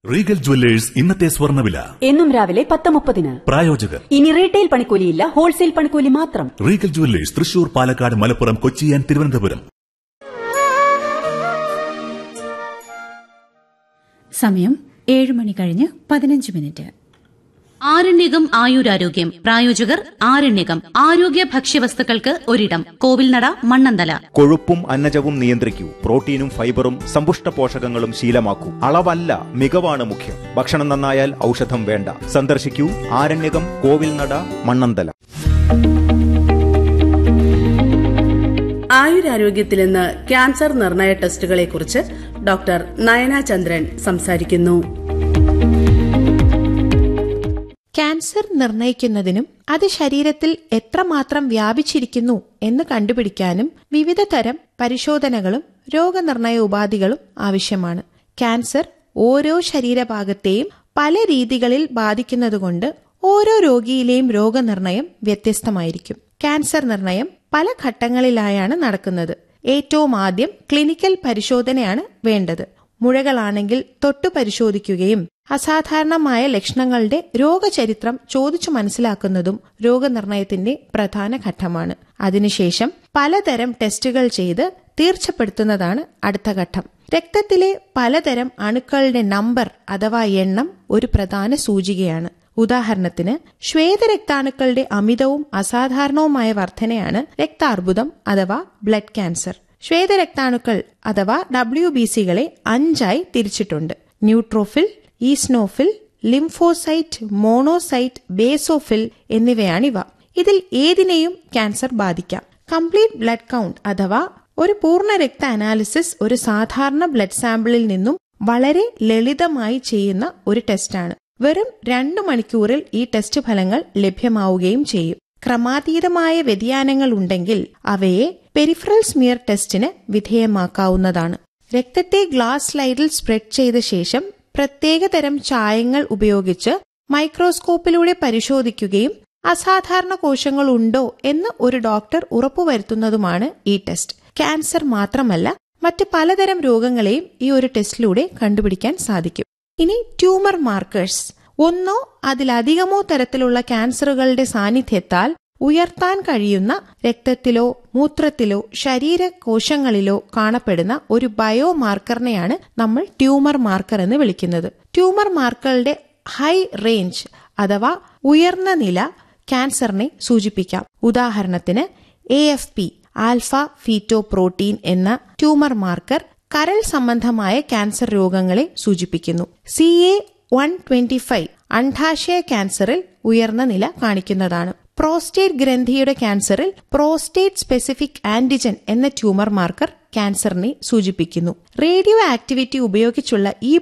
Regal jewellers ഇന്നത്തെ സ്വർണ്ണവില എന്നും രാവിലെ പത്ത് മുപ്പതിന് പ്രായോജകർ ഇനി റീറ്റെയിൽ പണിക്കൂലിയില്ല ഹോൾസെയിൽ പണിക്കൂലി മാത്രം Regal jewellers Thrissur Palakkad Malappuram Kochi and Thiruvananthapuram സമയം ഏഴ് മണി കഴിഞ്ഞ് പതിനഞ്ച് മിനിറ്റ് ആരണ്യകം ആയുരാരോഗ്യം പ്രായോജകർ ആരണ്യകം ആരോഗ്യ ഭക്ഷ്യവസ്തുക്കൾക്ക് ഒരിടം കോവിൽനട മണ്ണന്തല കൊഴുപ്പും അന്നജവും നിയന്ത്രിക്കൂ പ്രോട്ടീനും ഫൈബറും സമ്പുഷ്ട പോഷകങ്ങളും ശീലമാക്കൂ അളവല്ല മികവാണ് മുഖ്യം ഭക്ഷണം നന്നായാൽ ഔഷധം വേണ്ട സന്ദർശിക്കൂ ആരണ്യകം കോവിൽനട മണ്ണന്തല ആയുരാരോഗ്യത്തിൽ ഇന്ന് ക്യാൻസർ നിർണയ ടെസ്റ്റുകളെക്കുറിച്ച് ഡോക്ടർ നയന ചന്ദ്രൻ സംസാരിക്കുന്നു ക്യാൻസർ നിർണയിക്കുന്നതിനും അത് ശരീരത്തിൽ എത്രമാത്രം വ്യാപിച്ചിരിക്കുന്നു എന്ന് കണ്ടുപിടിക്കാനും വിവിധ തരം പരിശോധനകളും രോഗനിർണയ ഉപാധികളും ആവശ്യമാണ് ക്യാൻസർ ഓരോ ശരീരഭാഗത്തെയും പല രീതികളിൽ ബാധിക്കുന്നതുകൊണ്ട് ഓരോ രോഗിയിലെയും രോഗനിർണയം വ്യത്യസ്തമായിരിക്കും ക്യാൻസർ നിർണയം പല ഘട്ടങ്ങളിലായാണ് നടക്കുന്നത് ഏറ്റവും ആദ്യം ക്ലിനിക്കൽ പരിശോധനയാണ് വേണ്ടത് മുഴകളാണെങ്കിൽ തൊട്ടു പരിശോധിക്കുകയും അസാധാരണമായ ലക്ഷണങ്ങളുടെ രോഗചരിത്രം ചോദിച്ചു മനസ്സിലാക്കുന്നതും രോഗനിർണയത്തിന്റെ പ്രധാന ഘട്ടമാണ് അതിനുശേഷം പലതരം ടെസ്റ്റുകൾ ചെയ്ത് തീർച്ചപ്പെടുത്തുന്നതാണ് അടുത്ത ഘട്ടം രക്തത്തിലെ പലതരം അണുക്കളുടെ നമ്പർ അഥവാ എണ്ണം ഒരു പ്രധാന സൂചികയാണ് ഉദാഹരണത്തിന് ശ്വേതരക്താണുക്കളുടെ അമിതവും അസാധാരണവുമായ വർധനയാണ് രക്താർബുദം അഥവാ ബ്ലഡ് ക്യാൻസർ ശ്വേതരക്താണുക്കൾ അഥവാ ഡബ്ല്യു ബി സികളെ അഞ്ചായി തിരിച്ചിട്ടുണ്ട് neutrophil eosinophil lymphocyte monocyte basophil എന്നിവയാണിവ ഇതിൽ ഏതിനെയും ക്യാൻസർ ബാധിക്കാം കംപ്ലീറ്റ് ബ്ലഡ് കൗണ്ട് അഥവാ ഒരു പൂർണ്ണ രക്ത അനാലിസിസ് ഒരു സാധാരണ ബ്ലഡ് സാമ്പിളിൽ നിന്നും വളരെ ലളിതമായി ചെയ്യുന്ന ഒരു ടെസ്റ്റാണ് വെറും രണ്ടു മണിക്കൂറിൽ ഈ ടെസ്റ്റ് ഫലങ്ങൾ ലഭ്യമാവുകയും ചെയ്യും ക്രമാതീതമായ വ്യതിയാനങ്ങൾ ഉണ്ടെങ്കിൽ അവയെ പെരിഫറൽ സ്മിയർ ടെസ്റ്റിന് വിധേയമാക്കാവുന്നതാണ് രക്തത്തെ ഗ്ലാസ് സ്ലൈഡിൽ സ്പ്രെഡ് ചെയ്ത ശേഷം പ്രത്യേകതരം ചായങ്ങൾ ഉപയോഗിച്ച് മൈക്രോസ്കോപ്പിലൂടെ പരിശോധിക്കുകയും അസാധാരണ കോശങ്ങൾ ഉണ്ടോ എന്ന് ഒരു ഡോക്ടർ ഉറപ്പുവരുത്തുന്നതുമാണ് ഈ ടെസ്റ്റ് ക്യാൻസർ മാത്രമല്ല മറ്റ് പലതരം രോഗങ്ങളെയും ഈ ഒരു ടെസ്റ്റിലൂടെ കണ്ടുപിടിക്കാൻ സാധിക്കും ഇനി ട്യൂമർ മാർക്കേഴ്സ് ഒന്നോ അതിലധികമോ തരത്തിലുള്ള ക്യാൻസറുകളുടെ സാന്നിധ്യത്താൽ ഉയർത്താൻ കഴിയുന്ന രക്തത്തിലോ മൂത്രത്തിലോ ശരീരകോശങ്ങളിലോ കാണപ്പെടുന്ന ഒരു ബയോ മാർക്കറിനെയാണ് നമ്മൾ ട്യൂമർ മാർക്കർ എന്ന് വിളിക്കുന്നത് ട്യൂമർ മാർക്കറുടെ ഹൈ റേഞ്ച് അഥവാ ഉയർന്ന നില ക്യാൻസറിനെ സൂചിപ്പിക്കാം ഉദാഹരണത്തിന് A F P alpha feto protein എന്ന ട്യൂമർ മാർക്കർ കരൾ സംബന്ധമായ ക്യാൻസർ രോഗങ്ങളെ സൂചിപ്പിക്കുന്നു C A one twenty five അണ്ഡാശയ ക്യാൻസറിൽ ഉയർന്ന നില കാണിക്കുന്നതാണ് പ്രോസ്റ്റേറ്റ് ഗ്രന്ഥിയുടെ ക്യാൻസറിൽ പ്രോസ്റ്റേറ്റ് സ്പെസിഫിക് ആന്റിജൻ എന്ന ട്യൂമർ മാർക്കർ ക്യാൻസറിനെ സൂചിപ്പിക്കുന്നു റേഡിയോ ആക്ടിവിറ്റി ഉപയോഗിച്ചുള്ള ഈ